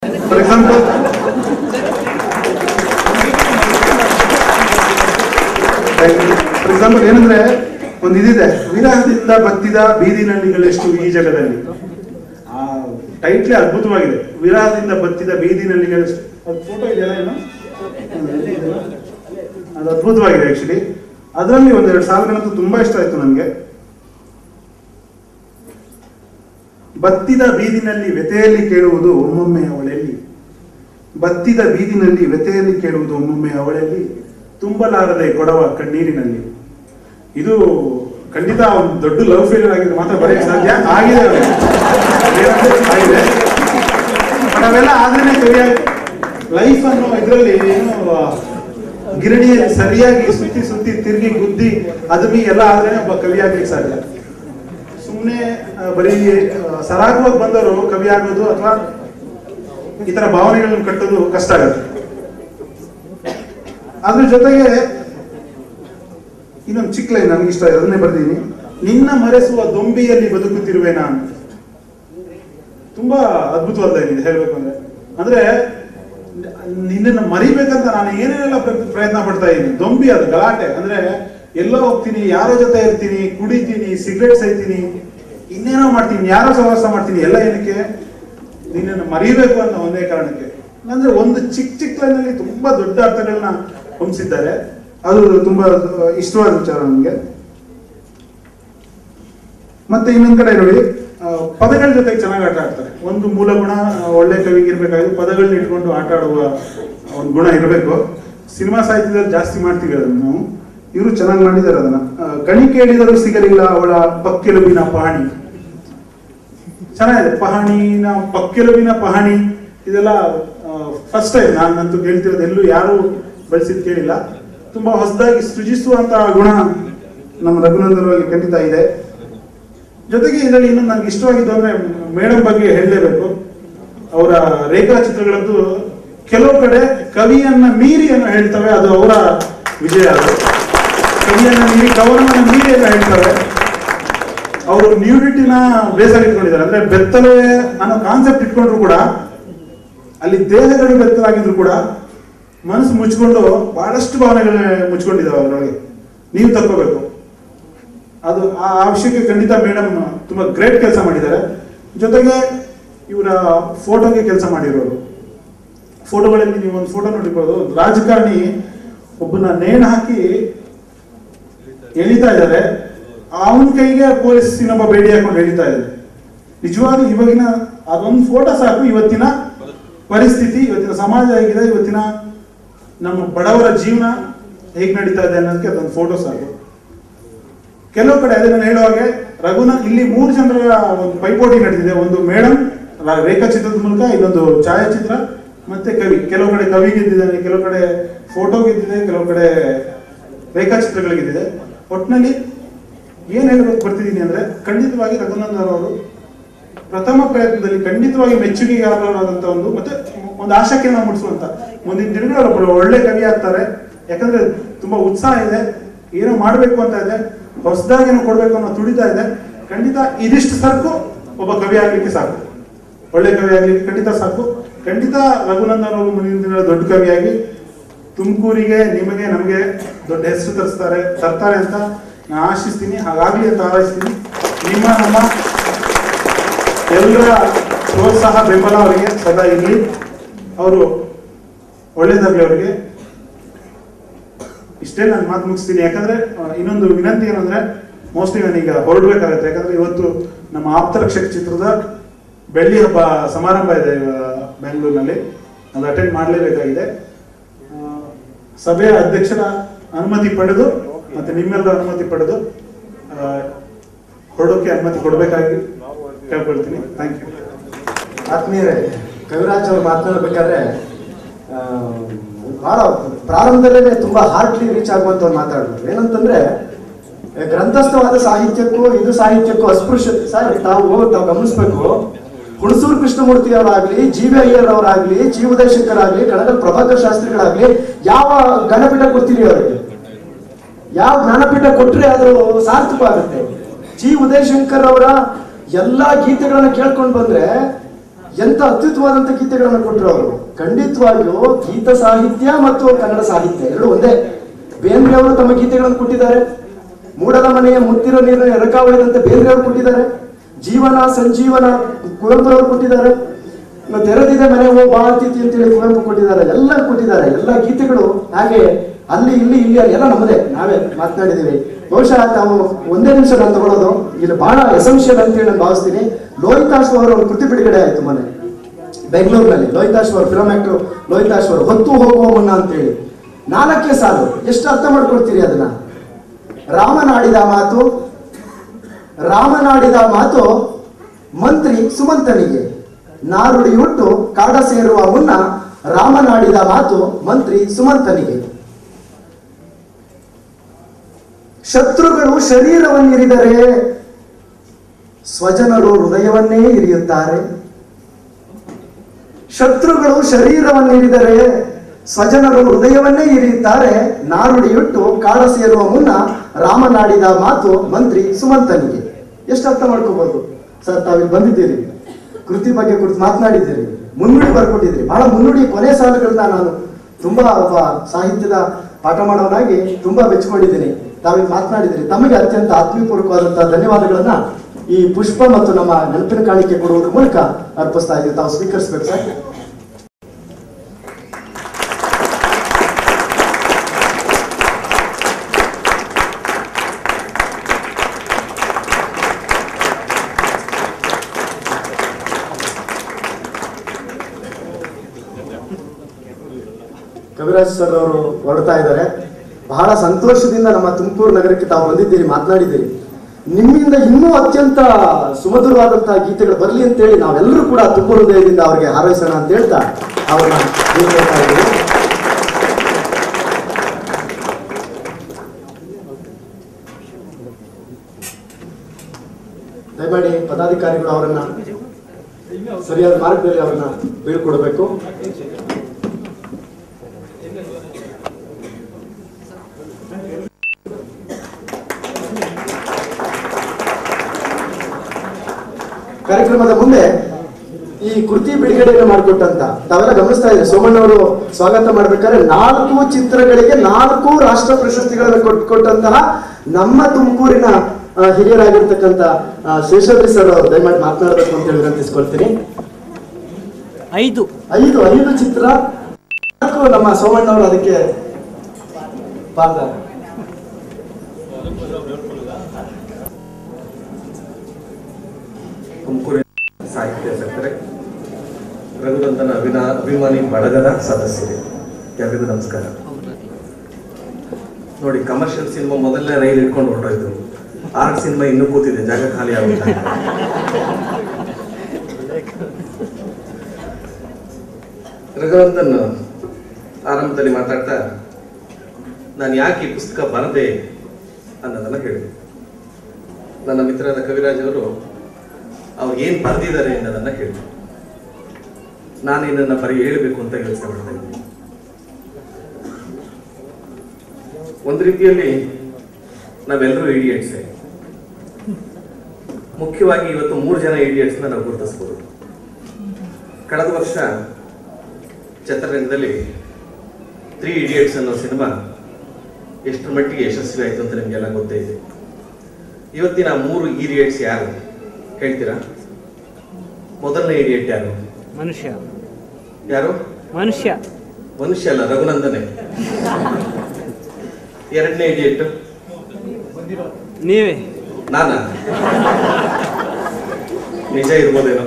For example for example ಏನಂದ್ರೆ ಒಂದು ಇದಿದೆ ವಿರಹದಿಂದ ಬತ್ತಿದ ಬೀದಿ ನಳ್ಳಿಗಳೆಷ್ಟು ಈ ಜಗದಲ್ಲಿ ಆ ಟೈಟ್ಲೇ ಅದ್ಭುತವಾಗಿದೆ ವಿರಹದಿಂದ ಬತ್ತಿದ ಬೀದಿ ನಳ್ಳಿಗಳೆಷ್ಟು ಅದು ಫೋಟೋ ಇದೆಯಲ್ಲ ಏನು ಅದು ಅದ್ಭುತವಾಗಿದೆ ಆಕ್ಚುಲಿ ಅದರಲ್ಲಿ ಒಂದೆರಡು ಸಾಲುಗಳಂತೂ ತುಂಬಾ ಇಷ್ಟ ಆಯ್ತು ನನಗೆ ಬತ್ತಿದ ಬೀದಿನಲ್ಲಿ ವ್ಯಥೆಯಲ್ಲಿ ಕೇಳುವುದು ಒಮ್ಮೊಮ್ಮೆ ಅವಳೆಲ್ಲಿ ಬತ್ತಿದ ಬೀದಿನಲ್ಲಿ ವ್ಯಥೆಯಲ್ಲಿ ಕೇಳುವುದು ಒಮ್ಮೊಮ್ಮೆ ಅವಳೆಲ್ಲಿ ತುಂಬಲಾರದೆ ಕೊಡವ ಕಣ್ಣೀರಿನಲ್ಲಿ ಇದು ಖಂಡಿತ ಒಂದು ದೊಡ್ಡ ಲವ್ ಫೇಲ್ಯೂರ್ ಆಗಿದೆ ಮಾತ್ರ ಬರೆಯಕ್ಕೆ ಸಾಧ್ಯ ಆಗಿದೆ ಅವ್ರಿಗೆ. ಏನಂದ್ರೆ ಆಗಿದೆ ಬಟ್ ಅವೆಲ್ಲ ಆದ್ರೇನೆ ಕವಿಯಾಗಿ ಲೈಫ್ ಅನ್ನೋ ಇದರಲ್ಲಿ ಏನು ಆ, ಗಿರಣಿಯಲ್ಲಿ ಸರಿಯಾಗಿ ಸುತ್ತಿ ಸುತ್ತಿ ತಿರುಗಿ ಗುದ್ದಿ ಅದುಮಿ ಎಲ್ಲ ಆದ್ರೇನೆ ಒಬ್ಬ ಕವಿ ಆಗ್ಲಿಕ್ಕೆ ಸಾಧ್ಯ ಸುಮ್ಮನೆ ಬರೀ ಆ, ಸರಾಗವಾಗಿ ಬಂದವರು ಕವಿ ಆಗೋದು ಅಥವಾ ಈ ತರ ಭಾವನೆಗಳನ್ನು ಕಟ್ಟೋದು ಕಷ್ಟ ಆಗುತ್ತೆ ಅದ್ರ ಜೊತೆಗೆ ಇನ್ನೊಂದು ಚಿಕ್ಕ ಲೈನ್ ನನಗೆ ಇಷ್ಟ ಆಗಿದೆ, ಅದನ್ನೇ ಬರ್ದೀನಿ ನಿನ್ನ ಮರೆಸುವ ದೊಂಬಿಯಲ್ಲಿ ಬದುಕುತ್ತಿರುವೆ ನಾನು ತುಂಬಾ ಅದ್ಭುತವಾದ ಲೈನ್ ಇದೆ ಹೇಳ್ಬೇಕು ಅಂದ್ರೆ ಅಂದ್ರೆ ನಿನ್ನನ್ನು ಮರಿಬೇಕಂತ ನಾನು ಏನೇನೆಲ್ಲ ಪ್ರ- ಪ್ರಯತ್ನ ಪಡ್ತಾ ಇದ್ದೀನಿ ದೊಂಬಿ ಅದು ಗಲಾಟೆ ಅಂದ್ರೆ ಎಲ್ಲೋ ಹೋಗ್ತೀನಿ ಯಾರೋ ಜೊತೆ ಇರ್ತೀನಿ ಕುಡಿತೀನಿ ಸಿಗರೇಟ್ ಸೈತೀನಿ ಇನ್ನೇನೋ ಮಾಡ್ತೀನಿ ಯಾರೋ ಸಹವಾಸ ಮಾಡ್ತೀನಿ ಎಲ್ಲ ಏನಕ್ಕೆ ನಿನ್ನನ್ನು ಮರಿಬೇಕು ಅನ್ನೋ ಒಂದೇ ಕಾರಣಕ್ಕೆ ಅಂದ್ರೆ ಒಂದು ಚಿಕ್ಕ ಚಿಕ್ಕ ಲೈನಲ್ಲಿ ತುಂಬಾ ದೊಡ್ಡ ಅರ್ಥಗಳನ್ನ ಹೊಂದಿಸಿದ್ದಾರೆ ಅದು ತುಂಬಾ ಅಹ್, ಇಷ್ಟವಾದ ವಿಚಾರ ನನಗೆ ಮತ್ತೆ ಇನ್ನೊಂದ್ ಕಡೆ ನೋಡಿ ಆ, ಪದಗಳ ಜೊತೆಗೆ ಚೆನ್ನಾಗಿ ಆಟ ಆಡ್ತಾರೆ ಒಂದು ಮೂಲ ಗುಣ ಆ, ಒಳ್ಳೆ ಕವಿಗೆ ಇರ್ಬೇಕಾದ್ರೆ ಪದಗಳನ್ನ ಇಟ್ಕೊಂಡು ಆಟ ಆಡುವ ಒಂದು ಗುಣ ಇರಬೇಕು ಸಿನಿಮಾ ಸಾಹಿತ್ಯದಲ್ಲಿ ಜಾಸ್ತಿ ಮಾಡ್ತೀವಿ ಅದನ್ನ ನಾವು ಇವರು ಚೆನ್ನಾಗಿ ಮಾಡಿದ್ದಾರೆ ಅದನ್ನ ಆ, ಕಣಿ ಕೇಳಿದರೂ ಸಿಗಲಿಲ್ಲ ಅವಳ ಪಕ್ಕೆಲುಬಿನ ಪಹಣಿ ಚೆನ್ನಾಗಿದೆ ಪಹಣಿನ ಪಕ್ಕೆಲುಬಿನ ಪಹಣಿ ಇದೆಲ್ಲ ಫಸ್ಟ್ ಟೈಮ್ ನಾನಂತೂ ಕೇಳ್ತಿರೋದು ಎಲ್ಲೂ ಯಾರು ಬಳಸಿದ್ ಕೇಳಿಲ್ಲ ತುಂಬಾ ಹೊಸದಾಗಿ ಸೃಜಿಸುವಂತಹ ಗುಣ ನಮ್ಮ ರಘುನಂದನ್ ಅವರಿಗೆ ಖಂಡಿತ ಇದೆ ಜೊತೆಗೆ ಇದರಲ್ಲಿ ಇನ್ನೊಂದು ನನಗೆ ಇಷ್ಟವಾಗಿದ್ದು ಅಂದ್ರೆ ಮೇಡಮ್ ಬಗ್ಗೆ ಹೇಳಲೇಬೇಕು ಅವರ ರೇಖಾಚಿತ್ರಗಳದ್ದು ಕೆಲವು ಕಡೆ ಕವಿಯನ್ನ ಮೀರಿ ಅನ್ನು ಹೇಳ್ತವೆ ಅದು ಅವರ ವಿಜಯ ಅದು ಕವಿಯನ್ನ ಮೀರಿ ಕವನವನ್ನ ಮೀರಿ ಅನ್ನು ಹೇಳ್ತವೆ ಅವರು ನ್ಯೂಡಿಟಿನ ಬೇಸಾಗಿ ಇಟ್ಕೊಂಡಿದ್ದಾರೆ ಅಂದ್ರೆ ಬೆತ್ತಲೆ ಅನ್ನೋ ಕಾನ್ಸೆಪ್ಟ್ ಇಟ್ಕೊಂಡ್ರು ಕೂಡ ಅಲ್ಲಿ ದೇಹಗಳು ಬೆತ್ತಲಾಗಿದ್ರು ಕೂಡ ಮನಸ್ಸು ಮುಚ್ಕೊಂಡು ಬಹಳಷ್ಟು ಭಾವನೆಗಳನ್ನ ಮುಚ್ಕೊಂಡಿದ್ದಾವೆ ಅದರೊಳಗೆ ನೀವು ತಕ್ಕೋಬೇಕು ಅದು ಆ ಆ ವಿಷಯಕ್ಕೆ ಖಂಡಿತ ಮೇಡಮ್ ತುಂಬಾ ಗ್ರೇಟ್ ಕೆಲಸ ಮಾಡಿದ್ದಾರೆ ಜೊತೆಗೆ ಇವರ ಫೋಟೋಗೆ ಕೆಲಸ ಮಾಡಿರೋರು ಫೋಟೋಗಳಲ್ಲಿ ನೀವು ಒಂದು ಫೋಟೋ ನೋಡಿರ್ಬೋದು ಒಂದು ರಾಜಕಾರಣಿ ಒಬ್ಬನ ನೇಣು ಹಾಕಿ ಎಳಿತಾ ಇದ್ದಾರೆ ಅವನ ಕೈಗೆ ಪೊಲೀಸ್ ಇನ್ನೊಬ್ಬ ಬೇಡಿ ಹಾಕೊಂಡು ಎಳಿತಾ ಇದ್ದಾರೆ ನಿಜವಾಗ್ಲೂ ಇವಾಗಿನ ಅದೊಂದು ಫೋಟೋ ಸಾಕು ಇವತ್ತಿನ ಪರಿಸ್ಥಿತಿ ಇವತ್ತಿನ ಸಮಾಜ ಹೇಗಿದೆ ಇವತ್ತಿನ ನಮ್ಮ ಬಡವರ ಜೀವನ ಹೇಗೆ ನಡೀತಾ ಇದೆ ಅನ್ನೋದಕ್ಕೆ ಅದೊಂದು ಫೋಟೋ ಸಾಕು ಕೆಲವು ಕಡೆ ಅದೇ ನಾನು ಹೇಳುವಾಗೆ ರಘುನ ಇಲ್ಲಿ ಮೂರು ಜನರ ಒಂದು ಪೈಪೋಟಿ ನಡೆದಿದೆ ಒಂದು ಮೇಡಮ್ ರೇಖಾಚಿತ್ರದ ಮೂಲಕ ಇನ್ನೊಂದು ಛಾಯಾಚಿತ್ರ ಮತ್ತೆ ಕವಿ ಕೆಲವು ಕಡೆ ಕವಿ ಗೆದ್ದಿದ್ದಾನೆ ಕೆಲವು ಕಡೆ ಫೋಟೋ ಗೆದ್ದಿದೆ ಕೆಲವು ಕಡೆ ರೇಖಾಚಿತ್ರಗಳು ಗೆದ್ದಿದೆ ಒಟ್ಟಿನಲ್ಲಿ ಏನ್ ಹೇಳಬೇಕು ಬರ್ತಿದ್ದೀನಿ ಅಂದ್ರೆ ಖಂಡಿತವಾಗಿ ರಘುನಂದನ್ ಅವರು ಪ್ರಥಮ ಪ್ರಯತ್ನದಲ್ಲಿ ಖಂಡಿತವಾಗಿ ಮೆಚ್ಚುಗೆಗೆ ಅರ್ಹರಾದಂತ ಒಂದು ಮತ್ತೆ ಒಂದು ಆಶಾಕಿರಣ ಮೂಡಿಸುವಂತ ಮುಂದಿನ ದಿನಗಳಲ್ಲಿ ಒಬ್ಬರು ಒಳ್ಳೆ ಕವಿ ಆಗ್ತಾರೆ ಯಾಕಂದ್ರೆ ತುಂಬಾ ಉತ್ಸಾಹ ಇದೆ ಏನೋ ಮಾಡ್ಬೇಕು ಅಂತ ಇದೆ ಹೊಸದಾಗಿ ಏನೋ ಕೊಡ್ಬೇಕು ಅನ್ನೋ ತುಡಿತ ಇದೆ ಖಂಡಿತ ಇದಿಷ್ಟು ಸಾಕು ಒಬ್ಬ ಕವಿ ಆಗ್ಲಿಕ್ಕೆ ಸಾಕು ಒಳ್ಳೆ ಕವಿ ಆಗ್ಲಿಕ್ಕೆ ಖಂಡಿತ ಸಾಕು ಖಂಡಿತ ರಘುನಂದನ್ ಅವರು ಮುಂದಿನ ದಿನ ದೊಡ್ಡ ಕವಿಯಾಗಿ ತುಮಕೂರಿಗೆ ನಿಮಗೆ ನಮಗೆ ದೊಡ್ಡ ಹೆಸರು ತರಿಸ್ತಾರೆ ತರ್ತಾರೆ ಅಂತ ನಾನು ಆಶಿಸ್ತೀನಿ ಹಾಗಾಗ್ಲಿ ಅಂತ ಹಾರೈಸ್ತೀನಿ ನಿಮ್ಮ ನಮ್ಮ ಎಲ್ಲರ ಪ್ರೋತ್ಸಾಹ ಬೆಂಬಲ ಅವರಿಗೆ ಸದಾ ಇರಲಿ ಅವರು ಒಳ್ಳೇದಾಗ್ಲಿ ಅವರಿಗೆ ಇಷ್ಟೇ ನಾನು ಮಾತು ಮುಗಿಸ್ತೀನಿ ಯಾಕಂದ್ರೆ ಆ, ಇನ್ನೊಂದು ವಿನಂತಿ ಏನಂದ್ರೆ ಮೋಸ್ಟ್ಲಿ ನಾನೀಗ ಹೊರಡ್ಬೇಕಾಗತ್ತೆ ಯಾಕಂದ್ರೆ ಇವತ್ತು ನಮ್ಮ ಆಪ್ತರಕ್ಷಕ ಚಿತ್ರದ ಬೆಳ್ಳಿ ಹಬ್ಬ ಸಮಾರಂಭ ಇದೆ ಆ, ಬೆಂಗಳೂರಿನಲ್ಲಿ ಅದು ಅಟೆಂಡ್ ಮಾಡಲೇಬೇಕಾಗಿದೆ ಆ, ಸಭೆಯ ಅಧ್ಯಕ್ಷರ ಅನುಮತಿ ಪಡೆದು ಮತ್ತೆ ನಿಮ್ಮೆಲ್ಲರ ಅನುಮತಿ ಪಡೆದು ಆ, ಹೊರಡೋಕೆ ಅನುಮತಿ ಕೊಡಬೇಕಾಗಿ ಕೇಳ್ಕೊಳ್ತೀನಿ ಥ್ಯಾಂಕ್ ಯು ಆತ್ಮೀಯರೇ ಕವಿರಾಜ್ ಅವರು ಮಾತನಾಡ್ಬೇಕಾದ್ರೆ ಆ, ಬಹಳ ಪ್ರಾರಂಭದಲ್ಲೇ ತುಂಬಾ ಹಾರ್ಟ್ಲಿ ರೀಚ್ ಆಗುವಂತ ಒಂದು ಮಾತಾಡಿದ್ರು ಏನಂತಂದ್ರೆ ಆ, ಗ್ರಂಥಸ್ಥವಾದ ಸಾಹಿತ್ಯಕ್ಕೂ ಇದು ಸಾಹಿತ್ಯಕ್ಕೂ ಅಸ್ಪೃಶ್ಯತೆ ಸರ್ ತಾವು ತಾವು ಗಮನಿಸ್ಬೇಕು ಹುಣಸೂರು ಕೃಷ್ಣಮೂರ್ತಿ ಅವರಾಗ್ಲಿ ಜಿ ವಿ ಅಯ್ಯರ್ ಅವರಾಗ್ಲಿ ಜಿ ಉದಯಶಂಕರ್ ಆಗ್ಲಿ ಕಣಗಲ್ ಪ್ರಭಾಕರ್ ಶಾಸ್ತ್ರಿಗಳಾಗ್ಲಿ ಯಾವ ಗಣಪೀಠ ಕೊಡ್ತೀರಿ ಅವರಿಗೆ ಯಾವ ಜ್ಞಾನಪೀಠ ಕೊಟ್ರೆ ಅದು ಸಾರ್ಥಕವಾಗುತ್ತೆ ಜಿ ಉದಯಶಂಕರ್ ಅವರ ಎಲ್ಲಾ ಗೀತೆಗಳನ್ನ ಕೇಳ್ಕೊಂಡು ಬಂದ್ರೆ ಎಂತ ಅತ್ಯುತ್ತವಾದಂತ ಗೀತೆಗಳನ್ನು ಕೊಟ್ಟರು ಅವರು ಖಂಡಿತವಾಗಿಯೂ ಗೀತ ಸಾಹಿತ್ಯ ಮತ್ತು ಕನ್ನಡ ಸಾಹಿತ್ಯ ಎರಡು ಒಂದೇ ಬೇಂದ್ರೆ ಅವರು ತಮ್ಮ ಗೀತೆಗಳನ್ನು ಕೊಟ್ಟಿದ್ದಾರೆ ಮೂಡಲ ಮನೆಯ ಮುತ್ತಿರೋ ನೀರಿನ ಎರಕಾವಳಿದಂತೆ ಬೇಂದ್ರೆ ಅವರು ಕೊಟ್ಟಿದ್ದಾರೆ ಜೀವನ ಸಂಜೀವನ ಕುವೆಂಪು ಅವರು ಕೊಟ್ಟಿದ್ದಾರೆ ಇನ್ನು ತೆರೆದಿದೆ ಮನೆ ಓ ಬಾಳ್ತಿತಿ ಅಂತೇಳಿ ಕುವೆಂಪು ಕೊಟ್ಟಿದ್ದಾರೆ ಎಲ್ಲ ಕೊಟ್ಟಿದ್ದಾರೆ ಎಲ್ಲ ಗೀತೆಗಳು ಹಾಗೆ ಅಲ್ಲಿ ಇಲ್ಲಿ ಇಲ್ಲಿ ಅಲ್ಲಿ ಎಲ್ಲ ನಮ್ಮದೇ ನಾವೇ ಮಾತನಾಡಿದ್ದೀವಿ ಬಹುಶಃ ತಾವು ಒಂದೇ ನಿಮಿಷ ನಾನು ತಗೊಳ್ಳೋದು ಇಲ್ಲಿ ಬಹಳ ಎಸೆನ್ಷಿಯಲ್ ಅಂತೇಳಿ ನಾನು ಭಾವಿಸ್ತೀನಿ ಲೋಹಿತಾಶ್ ಅವರ ಒಂದು ಕೃತಿ ಬಿಡುಗಡೆ ಆಯ್ತು ಮೊನ್ನೆ ಬೆಂಗಳೂರಿನಲ್ಲಿ ಲೋಹಿತಾಶ್ ಅವರು ಫಿಲಂ ಆಕ್ಟರ್ ಲೋಹಿತಾಶ್ ಅವರು ಹೊತ್ತು ಹೋಗುವ ಮುನ್ನ ಅಂತೇಳಿ ನಾಲ್ಕೇ ಸಾಲು ಎಷ್ಟು ಅರ್ಥ ಮಾಡ್ಕೊಳ್ತೀರಿ ಅದನ್ನ ರಾಮನಾಡಿದ ಮಾತು ರಾಮನಾಡಿದ ಮಾತು ಮಂತ್ರಿ ಸುಮಂತನಿಗೆ ನಾರುಡಿ ಹುಟ್ಟು ಕಾಡ ಸೇರುವ ಮುನ್ನ ರಾಮನಾಡಿದ ಮಾತು ಮಂತ್ರಿ ಸುಮಂತನಿಗೆ ಶತ್ರುಗಳು ಶರೀರವನ್ನಿರಿದರೆ ಸ್ವಜನರು ಹೃದಯವನ್ನೇ ಇರಿಯುತ್ತಾರೆ ಶತ್ರುಗಳು ಶರೀರವನ್ನಿರಿದರೆ ಸ್ವಜನರು ಹೃದಯವನ್ನೇ ಇರಿಯುತ್ತಾರೆ ನಾರುಡಿಯುಟ್ಟು ಕಾಡ ಸೇರುವ ಮುನ್ನ ರಾಮನಾಡಿದ ಮಾತು ಮಂತ್ರಿ ಸುಮಂತನಿಗೆ ಎಷ್ಟು ಅರ್ಥ ಮಾಡ್ಕೋಬಹುದು ಸರ್ ತಾವಿಲ್ಲಿ ಬಂದಿದ್ದೀರಿ ಕೃತಿ ಬಗ್ಗೆ ಕುರಿತು ಮಾತನಾಡಿದ್ದೀರಿ ಮುನ್ನುಡಿ ಬರ್ಕೊಟ್ಟಿದ್ದೀರಿ ಬಹಳ ಮುನ್ನುಡಿ ಕೊನೆ ಸಾಲುಗಳನ್ನ ನಾನು ತುಂಬಾ ಒಬ್ಬ ಸಾಹಿತ್ಯದ ಪಾಠ ಮಾಡೋನಾಗಿ ತುಂಬಾ ಮೆಚ್ಕೊಂಡಿದ್ದೀನಿ ತಾವಿಲ್ಲಿ ಮಾತನಾಡಿದ್ದೀರಿ ತಮಗೆ ಅತ್ಯಂತ ಆತ್ಮೀಯಪೂರ್ವಕವಾದಂತಹ ಧನ್ಯವಾದಗಳನ್ನ ಈ ಪುಷ್ಪ ಮತ್ತು ನಮ್ಮ ನೆನಪಿನ ಕಾಣಿಕೆ ಕೊಡುವುದರ ಮೂಲಕ ಅರ್ಪಿಸ್ತಾ ಇದ್ದೀವಿ ತಾವು ಸ್ವೀಕರಿಸ್ಬೇಕು ಸರ್ ಕವಿರಾಜ್ ಸರ್ ಅವರು ಹೊರಡ್ತಾ ಇದ್ದಾರೆ ಬಹಳ ಸಂತೋಷದಿಂದ ನಮ್ಮ ತುಮಕೂರು ನಗರಕ್ಕೆ ತಾವು ಬಂದಿದ್ದೀರಿ ಮಾತನಾಡಿದ್ದೀರಿ ನಿಮ್ಮಿಂದ ಇನ್ನೂ ಅತ್ಯಂತ ಸುಮಧುರವಾದಂತಹ ಗೀತೆಗಳು ಬರಲಿ ಅಂತೇಳಿ ನಾವೆಲ್ಲರೂ ಕೂಡ ತುಂಬ ಹೃದಯದಿಂದ ಅವರಿಗೆ ಹಾರೈಸೋಣ ಅಂತ ಹೇಳ್ತಾ ಅವ್ರನ್ನ ಹೇಳ್ತಾ ಇದ್ದೀವಿ ದಯಮಾಡಿ ಪದಾಧಿಕಾರಿಗಳು ಅವರನ್ನ ಸರಿಯಾದ ಮಾರ್ಗದಲ್ಲಿ ಅವರನ್ನ ಬೀಳ್ಕೊಡ್ಬೇಕು ಕಾರ್ಯಕ್ರಮದ ಮುಂದೆ ಈ ಕೃತಿ ಬಿಡುಗಡೆಯನ್ನು ಮಾಡಿಕೊಟ್ಟಂತ ತಾವೆಲ್ಲ ಗಮನಿಸ್ತಾ ಇದ್ದೀರಿ ಸೋಮಣ್ಣ ಅವರು ಸ್ವಾಗತ ಮಾಡ್ಬೇಕಾದ್ರೆ ನಾಲ್ಕು ಚಿತ್ರಗಳಿಗೆ ನಾಲ್ಕು ರಾಷ್ಟ್ರ ಪ್ರಶಸ್ತಿಗಳನ್ನು ಕೊಟ್- ಕೊಟ್ಟಂತಹ ನಮ್ಮ ತುಮಕೂರಿನ ಆ, ಹಿರಿಯರಾಗಿರ್ತಕ್ಕಂಥ ಆ, ಶೇಷಾದ್ರಿ ಸರ್ ಅವರು ದಯಮಾಡಿ ಮಾತನಾಡಬೇಕು ಅಂತ ಹೇಳಿ ವಿನಂತಿಸ್ಕೊಳ್ತೀನಿ ಐದು ಐದು ಐದು ಚಿತ್ರ ನಾಲ್ಕು ನಮ್ಮ ಸೋಮಣ್ಣ ಅವರು ಅದಕ್ಕೆ ಪಾಲ್ದಾರ ತುಮಕೂರಿನ ಸಾಹಿತ್ಯ ಸಕ್ಕರೆ ರಘುನಂದನ ಅಭಿನಾ ಅಭಿಮಾನಿ ಬಳಗದ ಸದಸ್ಯರೇ ಎಲ್ಲರಿಗೂ ನಮಸ್ಕಾರ ನೋಡಿ ಕಮರ್ಷಿಯಲ್ ಸಿನಿಮಾ ಮೊದಲನೇ ರೈಲ್ ಇಟ್ಕೊಂಡು ಹೊರಟೋಯ್ತು ಆರ್ಟ್ ಸಿನಿಮಾ ಇನ್ನೂ ಕೂತಿದೆ ಜಾಗ ಖಾಲಿ ಆಗುತ್ತೆ ರಘುನಂದನ್ ಆರಂಭದಲ್ಲಿ ಮಾತಾಡ್ತಾ ನಾನು ಯಾಕೆ ಈ ಪುಸ್ತಕ ಬರದೆ ಅನ್ನೋದನ್ನ ಹೇಳಿದೆ ನನ್ನ ಮಿತ್ರರಾದ ಕವಿರಾಜ್ ಅವರು ಅವ್ರು ಏನು ಬರೆದಿದ್ದಾರೆ ಅನ್ನೋದನ್ನ ಹೇಳಿ ನಾನು ಇದನ್ನ ಬರೀ ಹೇಳಬೇಕು ಅಂತ ಯೋಚನೆ ಮಾಡ್ತಾ ಇದ್ದೀನಿ ಒಂದು ರೀತಿಯಲ್ಲಿ ನಾವೆಲ್ಲರೂ ಇಡಿಯಟ್ಸೇ ಮುಖ್ಯವಾಗಿ ಇವತ್ತು ಮೂರು ಜನ ಇಡಿಯಟ್ಸ್ನ ನಾವು ಗುರುತಿಸ್ಬೋದು ಕಳೆದ ವರ್ಷ ಚಿತ್ರರಂಗದಲ್ಲಿ ತ್ರೀ ಇಡಿಯಟ್ಸ್ ಅನ್ನೋ ಸಿನಿಮಾ ಎಷ್ಟರ ಮಟ್ಟಿಗೆ ಯಶಸ್ವಿ ಆಯಿತು ಅಂತ ನಿಮಗೆಲ್ಲ ಗೊತ್ತೇ ಇದೆ ಇವತ್ತಿನ ಆ ಮೂರು ಇಡಿಯಟ್ಸ್ ಯಾರು ಹೇಳ್ತೀರಾ ಮೊದಲನೇ ಇಡಿಯಟ್ ಯಾರು ಮನುಷ್ಯ ಯಾರು ಮನುಷ್ಯ ಮನುಷ್ಯ ಅಲ್ಲ ರಘುನಂದನೆ ಎರಡನೇ ಇಡಿಯಟ್ ನೀವೇ ನಾನಾ ನಿಜ ಇರ್ಬೋದೇನೋ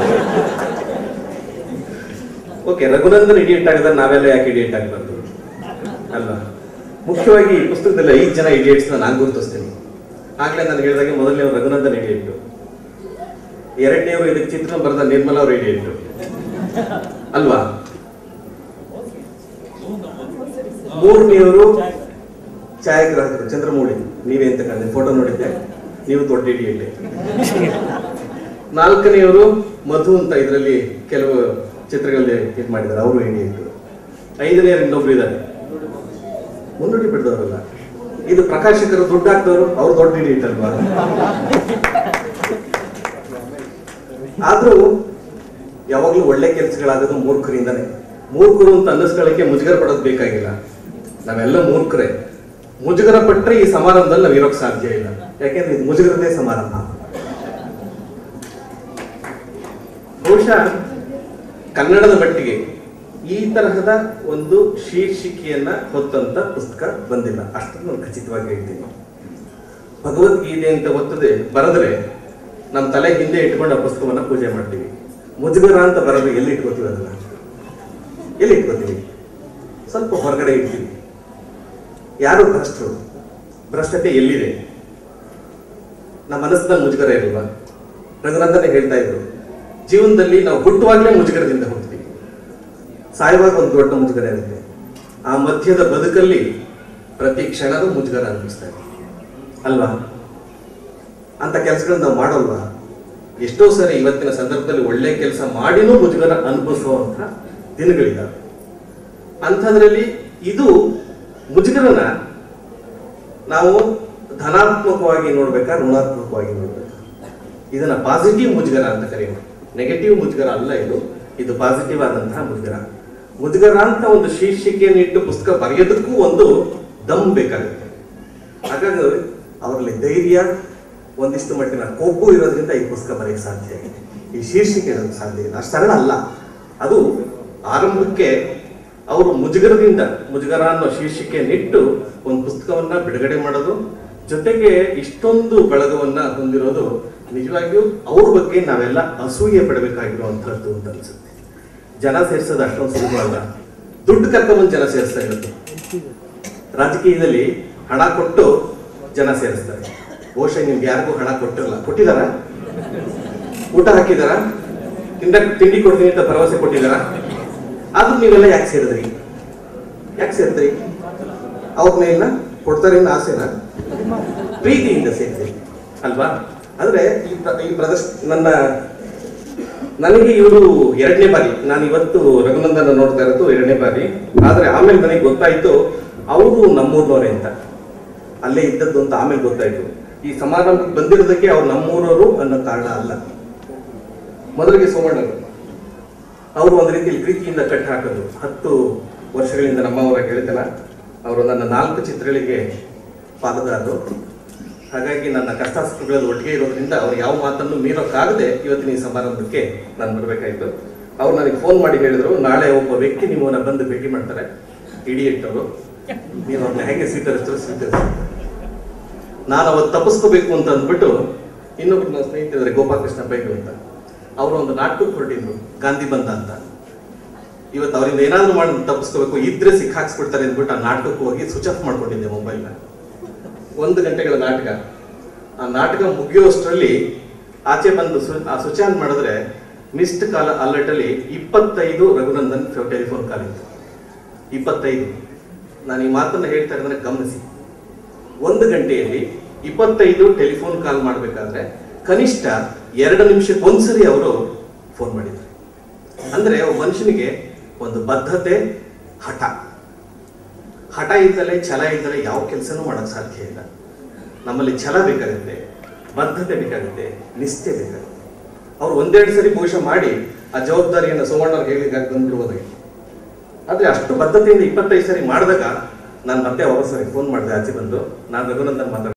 ಓಕೆ ರಘುನಂದನ್ ಇಡಿಯಟ್ ಆಗಿದ್ರೆ ನಾವೆಲ್ಲ ಯಾಕೆ ಇಡಿಯಟ್ ಆಗಬಾರ್ದು ಅಲ್ವಾ ಮುಖ್ಯವಾಗಿ ಈ ಪುಸ್ತಕದಲ್ಲಿ ಐದು ಜನ ಇಡಿಯಟ್ಸ್ನ ನಾನು ಗುರುತಿಸ್ತೀನಿ ಆಗ್ಲೇ ನಾನು ಹೇಳಿದಾಗೆ ಮೊದಲನೇ ರಘುನಂದನ್ ಇಡಿಯಟ್ ಎರಡನೇವರು ಇದಕ್ಕೆ ಚಿತ್ರ ಬರೆದ ನಿರ್ಮಲಾ ಅವರು ಇಡಿಯಟ್ ಅಲ್ವಾ ಮೂರನೆಯವರು ಛಾಯಾಗ್ರಾಹಕರು ಚಂದ್ರಮೌಳಿ ನೀವೇ ಅಂತ ಕಂಡೆ ಫೋಟೋ ನೋಡಿದ್ದೆ ನೀವು ದೊಡ್ಡ ಇಡಿಯಟ್ ನಾಲ್ಕನೆಯವರು ಮಧು ಅಂತ ಇದರಲ್ಲಿ ಕೆಲವು ಚಿತ್ರಗಳಲ್ಲಿ ಇದು ಮಾಡಿದ್ದಾರೆ ಅವರು ಇಡಿಯಟ್ ಐದನೆಯವರು ಇನ್ನೊಬ್ರು ಇದ್ದಾರೆ ಮುನ್ನುಡಿ ಬಿಡ್ದವರಲ್ಲ ಇದು ಪ್ರಕಾಶಕರು ದುಡ್ಡು ಹಾಕ್ದವರು ಅವ್ರು ದೊಡ್ಡ ಇಡಿಯಟ್ ಅಲ್ವಾ ಆದ್ರೂ ಯಾವಾಗಲೂ ಒಳ್ಳೆ ಕೆಲಸಗಳಾಗೋದು ಮೂರ್ಖರಿಂದನೇ ಮೂರ್ಖರು ಅಂತ ಅನ್ನಿಸ್ಕೊಳ್ಳೋಕೆ ಮುಜುಗರ ಪಡೋದು ಬೇಕಾಗಿಲ್ಲ ನಾವೆಲ್ಲ ಮೂರ್ಖರೇ ಮುಜುಗರ ಪಟ್ಟರೆ ಈ ಸಮಾರಂಭದಲ್ಲಿ ನಾವು ಇರೋಕ್ ಸಾಧ್ಯ ಇಲ್ಲ ಯಾಕೆಂದ್ರೆ ಇದು ಮುಜುಗರದೇ ಸಮಾರಂಭ ಬಹುಶಃ ಕನ್ನಡದ ಮಟ್ಟಿಗೆ ಈ ತರಹದ ಒಂದು ಶೀರ್ಷಿಕೆಯನ್ನ ಹೊತ್ತಂತ ಪುಸ್ತಕ ಬಂದಿಲ್ಲ ಅಷ್ಟನ್ನು ನಾನು ಖಚಿತವಾಗಿ ಹೇಳ್ತೀನಿ ಭಗವದ್ಗೀತೆ ಅಂತ ಒತ್ತದೆ ಬರೆದ್ರೆ ನಮ್ಮ ತಲೆ ಹಿಂದೆ ಇಟ್ಕೊಂಡು ಆ ಪುಸ್ತಕವನ್ನ ಪೂಜೆ ಮಾಡ್ತೀವಿ ಮುಜುಗರ ಅಂತ ಬರೆದ್ರೆ ಎಲ್ಲಿ ಇಟ್ಕೋತೀವಿ ಅದನ್ನ ಎಲ್ಲಿ ಇಟ್ಕೋತೀವಿ ಸ್ವಲ್ಪ ಹೊರಗಡೆ ಇಡ್ತೀವಿ ಯಾರು ಭ್ರಷ್ಟರು ಭ್ರಷ್ಟತೆ ಎಲ್ಲಿದೆ ನಮ್ಮ ಮನಸ್ಸಿನಲ್ಲಿ ಮುಜುಗರ ಇಲ್ವಾ ರಘುನಂದನೆ ಹೇಳ್ತಾ ಇದ್ರು ಜೀವನದಲ್ಲಿ ನಾವು ಹುಟ್ಟುವಾಗಲೇ ಮುಜುಗರದಿಂದ ಹುಡ್ತೀವಿ ಸಾಯುವಾಗ ಒಂದು ದೊಡ್ಡ ಮುಜುಗರ ಇರುತ್ತೆ ಆ ಮಧ್ಯದ ಬದುಕಲ್ಲಿ ಪ್ರತಿ ಕ್ಷಣದ ಮುಜುಗರ ಅನಿಪಿಸ್ತಾ ಇದೆ ಅಲ್ವಾ ಅಂತ ಕೆಲಸಗಳನ್ನ ನಾವು ಮಾಡೋಲ್ವಾ ಎಷ್ಟೋ ಸರಿ ಇವತ್ತಿನ ಸಂದರ್ಭದಲ್ಲಿ ಒಳ್ಳೆ ಕೆಲಸ ಮಾಡಿನೂ ಮುಜುಗರ ಅನುಭವಿಸುವಂತ ದಿನಗಳಿದ್ದಾವೆ ಅಂಥದ್ರಲ್ಲಿ ಇದು ಮುಜುಗರನ ನಾವು ಧನಾತ್ಮಕವಾಗಿ ನೋಡ್ಬೇಕಾ ಋಣಾತ್ಮಕವಾಗಿ ನೋಡ್ಬೇಕಾ ಇದನ್ನ ಪಾಸಿಟಿವ್ ಮುಜುಗರ ಅಂತ ಕರೆಯೋಣ ನೆಗೆಟಿವ್ ಮುಜುಗರ ಅಲ್ಲ ಇದು ಇದು ಪಾಸಿಟಿವ್ ಆದಂತಹ ಮುಜುಗರ ಮುಜುಗರ ಅಂತ ಒಂದು ಶೀರ್ಷಿಕೆಯನ್ನು ಇಟ್ಟು ಪುಸ್ತಕ ಬರೆಯೋದಕ್ಕೂ ಒಂದು ದಮ್ ಬೇಕಾಗುತ್ತೆ ಹಾಗಾಗಿ ಅವರಲ್ಲಿ ಧೈರ್ಯ ಒಂದಿಷ್ಟು ಮಟ್ಟಿನ ಕೊಬ್ಬು ಇರೋದ್ರಿಂದ ಈ ಪುಸ್ತಕ ಬರೆಯಕ್ಕೆ ಸಾಧ್ಯ ಆಗಿದೆ ಈ ಶೀರ್ಷಿಕೆ ಇರೋದಕ್ಕೆ ಸಾಧ್ಯ ಇದೆ ಅಷ್ಟು ಸರಳ ಅಲ್ಲ ಅದು ಆರಂಭಕ್ಕೆ ಅವರು ಮುಜುಗರದಿಂದ ಮುಜುಗರ ಅನ್ನೋ ಶೀರ್ಷಿಕೆಯನ್ನಿಟ್ಟು ಒಂದು ಪುಸ್ತಕವನ್ನ ಬಿಡುಗಡೆ ಮಾಡೋದು ಜೊತೆಗೆ ಇಷ್ಟೊಂದು ಬಳಗವನ್ನ ಹೊಂದಿರೋದು ನಿಜವಾಗಿಯೂ ಅವ್ರ ಬಗ್ಗೆ ನಾವೆಲ್ಲ ಅಸೂಯೆ ಪಡಬೇಕಾಗಿರುವಂತಹದ್ದು ಅಂತ ಅನ್ಸುತ್ತೆ ಜನ ಸೇರಿಸೋದು ಅಷ್ಟೊಂದು ಸುಲಭ ಅಲ್ಲ ದುಡ್ಡು ಕರ್ಕೊಂಡ್ಬಂದು ಜನ ಸೇರಿಸ್ತಾ ಇರೋದು ರಾಜಕೀಯದಲ್ಲಿ ಹಣ ಕೊಟ್ಟು ಜನ ಸೇರಿಸ್ತಾರೆ ಬಹುಶಃ ನಿಮ್ಗೆ ಯಾರಿಗೂ ಹಣ ಕೊಟ್ಟಿರಲ್ಲ ಕೊಟ್ಟಿದಾರ ಊಟ ಹಾಕಿದಾರ ತಿಂಡ ತಿಂಡಿ ಕೊಡ್ತೀನಿ ಅಂತ ಭರವಸೆ ಕೊಟ್ಟಿದಾರ ಆದ್ರೂ ನೀವೆಲ್ಲ ಯಾಕೆ ಸೇರಿದ್ರಿ ಯಾಕೆ ಸೇರಿದ್ರಿ ಅವ್ರ ಮೇಲಿನ ಕೊಡ್ತಾರೆ ಅನ್ನೋ ಆಸೆನ ಪ್ರೀತಿಯಿಂದ ಸೇರಿದ್ರಿ ಅಲ್ವಾ ಆದ್ರೆ ಈ ಪ್ರ- ಈ ಪ್ರದರ್ಶ ನನ್ನ ನನಗೆ ಇವರು ಎರಡನೇ ಬಾರಿ ನಾನು ಇವತ್ತು ರಘುನಂದನ ನೋಡ್ತಾ ಇರೋದು ಎರಡನೇ ಬಾರಿ ಆದ್ರೆ ಆಮೇಲೆ ನನಗೆ ಗೊತ್ತಾಯ್ತು ಅವರು ನಮ್ಮೂರ್ನವರೇ ಅಂತ ಅಲ್ಲೇ ಇದ್ದದ್ದು ಅಂತ ಆಮೇಲೆ ಗೊತ್ತಾಯ್ತು ಈ ಸಮಾರಂಭಕ್ಕೆ ಬಂದಿರೋದಕ್ಕೆ ಅವ್ರು ನಮ್ಮೂರವರು ಅನ್ನೋ ಕಾರಣ ಅಲ್ಲ ಮೊದಲಿಗೆ ಸೋಮಣ್ಣರು ಅವರು ಒಂದು ರೀತಿಯಲ್ಲಿ ಪ್ರೀತಿಯಿಂದ ಕಟ್ಟಿ ಹಾಕೋದು ಹತ್ತು ವರ್ಷಗಳಿಂದ ನಮ್ಮವರ ಗೆಳೆತನ ಅವರು ನನ್ನ ನಾಲ್ಕು ಚಿತ್ರಗಳಿಗೆ ಪಾಲುದಾರರು ಹಾಗಾಗಿ ನನ್ನ ಕಷ್ಟ ಸುಖಗಳಲ್ಲಿ ಒಟ್ಟಿಗೆ ಇರೋದ್ರಿಂದ ಅವ್ರು ಯಾವ ಮಾತನ್ನು ಮೀರೋಕ್ಕಾಗದೆ ಇವತ್ತಿನ ಈ ಸಮಾರಂಭಕ್ಕೆ ನಾನು ಬರಬೇಕಾಯ್ತು ಅವ್ರು ನನಗೆ ಫೋನ್ ಮಾಡಿ ಹೇಳಿದ್ರು ನಾಳೆ ಒಬ್ಬ ವ್ಯಕ್ತಿ ನಿಮ್ಮನ್ನ ಬಂದು ಭೇಟಿ ಮಾಡ್ತಾರೆ ಇಡಿಯಟ್ ಅವರು ನೀವು ಅವ್ರನ್ನ ಹೇಗೆ ಸ್ವೀಕರಿಸಿದ್ರು ಸ್ವೀಕರಿಸಿ ನಾನು ಅವತ್ತು ತಪ್ಪಿಸ್ಕೋಬೇಕು ಅಂತ ಅಂದ್ಬಿಟ್ಟು ಇನ್ನೊಬ್ರು ನನ್ನ ಸ್ನೇಹಿತರಿದ್ದಾರೆ ಗೋಪಾಲಕೃಷ್ಣ ಬೈಲು ಅಂತ ಅವರು ಒಂದು ನಾಟಕಕ್ಕೆ ಹೊರಟಿದ್ರು ಗಾಂಧಿ ಬಂದ ಅಂತ ಇವತ್ತು ಅವರಿಂದ ಏನಾದ್ರು ಮಾಡಿ ತಪ್ಪಿಸ್ಕೋಬೇಕು ಇದ್ರೆ ಸಿಕ್ಕಾಕ್ಸ್ಬಿಡ್ತಾರೆ ಅಂದ್ಬಿಟ್ಟು ಆ ನಾಟಕಕ್ಕೆ ಹೋಗಿ ಸ್ವಿಚ್ ಆಫ್ ಮಾಡ್ಕೊಂಡಿದ್ದೆ ಮೊಬೈಲ್ನ ಒಂದು ಗಂಟೆಗಳ ನಾಟಕ ಆ ನಾಟಕ ಮುಗಿಯುವಷ್ಟರಲ್ಲಿ ಆಚೆ ಬಂದು ಸ್ವಿ- ಆ ಸ್ವಿಚ್ ಆನ್ ಮಾಡಿದ್ರೆ ಮಿಸ್ಡ್ ಕಾಲ್ ಅಲರ್ಟ್ ಅಲ್ಲಿ ಇಪ್ಪತ್ತೈದು ರಘುನಂದನ್ ಟೆಲಿಫೋನ್ ಕಾಲ್ ಇತ್ತು ಇಪ್ಪತ್ತೈದು ನಾನು ಈ ಮಾತನ್ನ ಹೇಳ್ತಾ ಇರೋದನ್ನ ಗಮನಿಸಿ ಒಂದು ಗಂಟೆಯಲ್ಲಿ ಇಪ್ಪತ್ತೈದು ಟೆಲಿಫೋನ್ ಕಾಲ್ ಮಾಡಬೇಕಾದ್ರೆ ಕನಿಷ್ಠ ಎರಡು ನಿಮಿಷಕ್ಕೆ ಒಂದ್ಸರಿ ಅವರು ಫೋನ್ ಮಾಡಿದ್ರು ಅಂದ್ರೆ ಒಬ್ಬ ಮನುಷ್ಯನಿಗೆ ಒಂದು ಬದ್ಧತೆ ಹಠ ಹಠ ಇದ್ದಲೆ ಛಲ ಇದ್ದಲೆ ಯಾವ ಕೆಲಸನೂ ಮಾಡಕ್ ಸಾಧ್ಯ ಇಲ್ಲ ನಮ್ಮಲ್ಲಿ ಛಲ ಬೇಕಾಗುತ್ತೆ ಬದ್ಧತೆ ಬೇಕಾಗುತ್ತೆ ನಿಷ್ಠೆ ಬೇಕಾಗುತ್ತೆ ಅವ್ರು ಒಂದೆರಡು ಸರಿ ಬಹುಶಃ ಮಾಡಿ ಆ ಜವಾಬ್ದಾರಿಯನ್ನು ಸೋಮಣ್ಣವ್ರಿಗೆ ಹೇಳಿದಾಗ ಬಂದ್ಬಿಡ್ಬೋದಾಗಿತ್ತು ಆದ್ರೆ ಅಷ್ಟು ಬದ್ಧತೆಯಿಂದ ಇಪ್ಪತ್ತೈದು ಸರಿ ಮಾಡಿದಾಗ ನಾನು ಮತ್ತೆ ವಾಪಸ್ ಫೋನ್ ಮಾಡಿದೆ ಆಚೆ ಬಂದು ನಾನು ರಘುನಂದನ್ ಮಾತಾಡ್ತೀನಿ